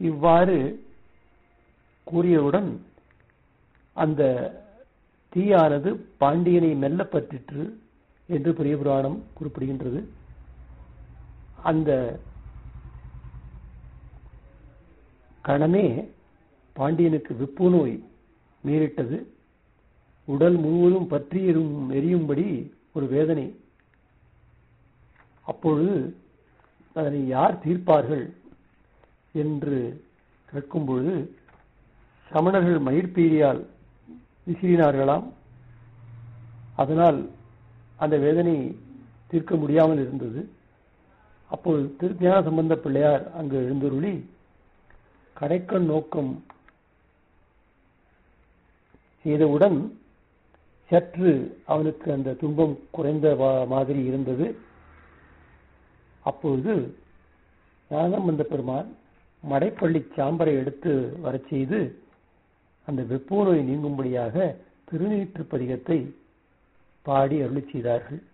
இவ்வாறு கூறியவுடன் அந்த தீயானது பாண்டியனை மெல்ல பற்றிற்று என்று பெரிய புராணம் குறிப்பிடுகின்றது அந்த கணமே பாண்டியனுக்கு விப்பு நோய் நேரிட்டது உடல் முழுவதும் பற்றி எரும் எரியும்படி ஒரு வேதனை அப்பொழுது அதனை யார் தீர்ப்பார்கள் என்று கேட்கும் பொழுது சமணர்கள் மயிர்பீலியால் விசிறினார்களாம் அதனால் அந்த வேதனை தீர்க்க முடியாமல் இருந்தது அப்போது திருஞான சம்பந்த பிள்ளையார் அங்கு எழுந்தருளி கடைக்கண் நோக்கம் செய்தவுடன் சற்று அவனுக்கு அந்த துன்பம் குறைந்த மாதிரி இருந்தது அப்பொழுது ஞானசம்பந்த பெருமான் மடைப்பள்ளி சாம்பரை எடுத்து வரச் செய்து அந்த வெப்போ நோய் நீங்கும்படியாக திருநீற்று பதிகத்தை பாடி அருளி செய்தார்கள்